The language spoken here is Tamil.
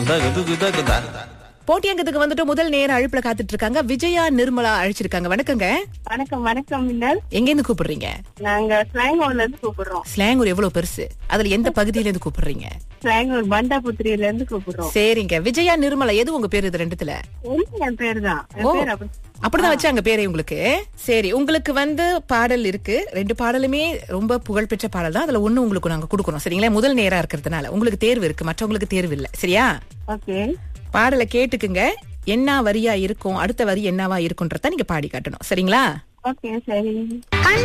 தகு துகு தகு தா போட்டியங்கத்துக்கு வந்துட்டு முதல் நேர அழைப்புல காத்துட்டு இருக்காங்க விஜயா நிர்மலா அழைச்சிருக்காங்க வணக்கங்க வணக்கம் வணக்கம் மின்னல் எங்க இருந்து கூப்பிடுறீங்க நாங்க ஸ்லாங்கூர்ல இருந்து கூப்பிடுறோம் ஸ்லாங்கூர் எவ்வளவு பெருசு அதுல எந்த பகுதியில இருந்து கூப்பிடுறீங்க ஸ்லாங்கூர் பண்டாபுத்திரியில இருந்து கூப்பிடுறோம் சரிங்க விஜயா நிர்மலா எது உங்க பேரு இது ரெண்டுத்துல ஒண்ணு என் பேர் தான் ஓ என் பேர் அப்படி அப்படிதான் வச்சாங்க பேரே உங்களுக்கு சரி உங்களுக்கு வந்து பாடல் இருக்கு ரெண்டு பாடலுமே ரொம்ப புகழ்பெற்ற பாடல் தான் அதுல ஒண்ணு உங்களுக்கு நாங்க கொடுக்கணும் சரிங்களா முதல் நேரா இருக்கிறதுனால உங்களுக்கு தேர்வு இருக்கு மற்றவங்களுக்கு தேர்வு இல்ல சரியா ஓகே பாடலை கேட்டுக்குங்க என்ன வரியா இருக்கும் அடுத்த வரி என்னவா இருக்கும்ன்றத நீங்க பாடி காட்டணும் சரிங்களா ஓகே சரி